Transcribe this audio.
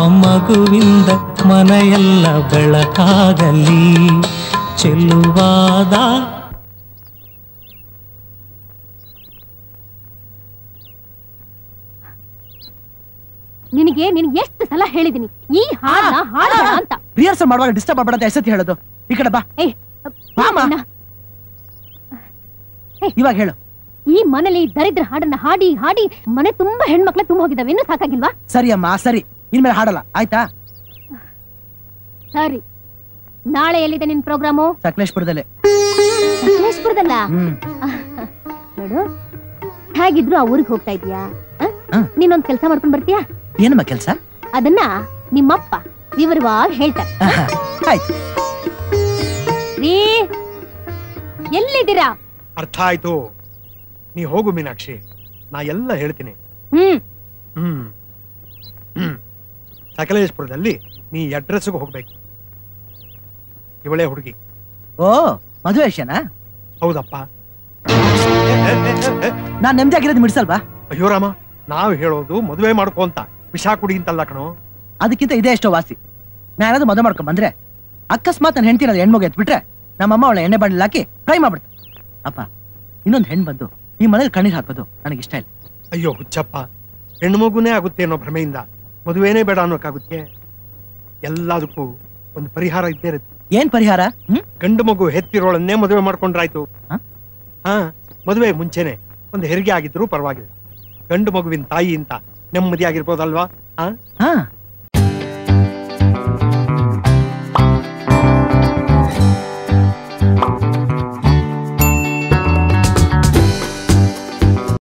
ಮಗುವಿಂದ ಮನೆಯೆಲ್ಲ ಬೆಳಕಾಗಲಿ ಚೆಲುವಾದ ನಿನಗೆ ನಿನಗೆ ಎಷ್ಟು ಸಲ ಹೇಳಿದೀನಿ ಈ ಹಾಡನ್ನ ಹಾಡಬೇಡ ಅಂತ ರಿಹರ್ಸಲ್ ಮಾಡುವಾಗ ಡಿಸ್ಟರ್ಬ್ ಮಾಡ್ಬೇಡ ಅಂತ ಎಷ್ಟೊತ್ತಿ ಹೇಳೋದು ಈ ಕಡೆ ಬಾ ಏಯ್ ಬಾಮ್ಮ. ನಾ- ಇವಾಗ ಹೇಳು ಈ ಮನೇಲಿ ದರಿದ್ರ ಹಾಡನ್ನ ಹಾಡಿ ಹಾಡಿ ಮನೆ ತುಂಬಾ ಹೆಣ್ಮಕ್ಳು ತುಂಬ ಹೋಗಿದಾವೆ ಇನ್ನೂ ಸಾಕಾಗಿಲ್ವಾ ಸರಿ ಅಮ್ಮ ಸರಿ ಇನ್ಮೇಲೆ ಹಾಡಲ್ಲ ಆಯ್ತಾ ಸರಿ ನಾಳೆ ಎಲ್ಲಿದೆ ನಿನ್ ಪ್ರೋಗ್ರಾಮು ಸಕಲೇಶ್ಪುರದಲ್ಲಿ ಸಕಲೇಶ್ಪುರದಲ್ಲ ಹ್ಮ್ ನೋಡು ಹೇಗಿದ್ರು ಆ ಊರಿಗೆ ಹೋಗ್ತಾ ಇದೀಯಾ ಆ? ಹ. ನೀನೊಂದ್ ಕೆಲ್ಸ ಮಾಡ್ಕೊಂಡ್ ಬರ್ತೀಯಾ ಏನಮ್ಮ ಕೆಲ್ಸ ಅದನ್ನ ನಿಮ್ಮಪ್ಪ ವಿವರವಾಗಿ ಹೇಳ್ತಾರೆ ಆಯ್ತು ರೀ ಎಲ್ಲಿದ್ದೀರಾ ಅರ್ಥ ಆಯ್ತು ನೀ ಹೋಗು ಮೀನಾಕ್ಷಿ ನಾ ಎಲ್ಲ ಹೇಳ್ತೀನಿ ಹ್ಮ್ ಹ್ಮ್ ಹ್ಮ್ ಸಕಲೇಶ್ಪುರದಲ್ಲಿ ನೀ ಅಡ್ರೆಸ್ಗೆ ಹೋಗ್ಬೇಕು ಇವಳೇ ಹುಡುಗಿ ಓ ಮದುವೆ ವಿಷಯನಾ ಹೌದಪ್ಪ ಏ, ಏ, ಏ, ಏ, ಏ, ನಾನ್ ನೆಮ್ಮದಿ ಆಗಿರೋದು ಮಿಡ್ಸಲ್ವಾ ಅಯ್ಯೋ ರಾಮ ನಾವ್ ಹೇಳೋದು ಮದುವೆ ಮಾಡ್ಕೊ ಅಂತ ವಿಷ ಕುಡಿ ಅಂತಲ್ಲ ಕಣೋ ಅದಕ್ಕಿಂತ ಇದೇ ಎಷ್ಟೋ ವಾಸಿ ನಾನಾದ್ರು ಮದುವೆ ಮಾಡ್ಕೊಂಡ್ ಬಂದ್ರೆ ಅಕಸ್ಮಾತ್ ನನ್ನ ಹೆಂಡತಿನ ಹೆಣ್ಮಗು ಎತ್ಬಿಟ್ರೆ ನಮ್ಮಮ್ಮ ಅವಳ ಎಣ್ಣೆ ಬಾಣಲಿ ಹಾಕಿ ಫ್ರೈ ಮಾಡ್ಬಿಡ್ತು ಅಪ್ಪ ಇನ್ನೊಂದು ಹೆಣ್ಣು ಬಂದು ಈ ಮನೇಲಿ ಕಣ್ಣೀರ್ ಹಾಕೋದು ನನಗೆ ಇಷ್ಟ ಇಲ್ಲ ಅಯ್ಯೋ ಹುಚ್ಚಪ್ಪ ಹೆಣ್ಣು ಮಗುನೇ ಆಗುತ್ತೆ ಅನ್ನೋ ಭ್ರಮೆಯಿಂದ ಮದುವೆನೇ ಬೇಡ ಅನ್ನೋಕ್ಕಾಗುತ್ತೆ ಎಲ್ಲದಕ್ಕೂ ಒಂದು ಪರಿಹಾರ ಇದ್ದೇ ಇರುತ್ತೆ ಏನ್ ಪರಿಹಾರ ಹ್ಮ್ ಗಂಡು ಮಗು ಹೆತ್ತಿರೋಳನ್ನೇ ಮದುವೆ ಮಾಡ್ಕೊಂಡ್ರಾಯ್ತು ಹ? ಹಾ ಮದುವೆ ಮುಂಚೆನೆ ಒಂದು ಹೆರಿಗೆ ಆಗಿದ್ರು ಪರವಾಗಿಲ್ಲ ಗಂಡು ಮಗುವಿನ ತಾಯಿ ಅಂತ ನೆಮ್ಮದಿ ಆಗಿರ್ಬೋದಲ್ವಾ ಹಾ ಹಾ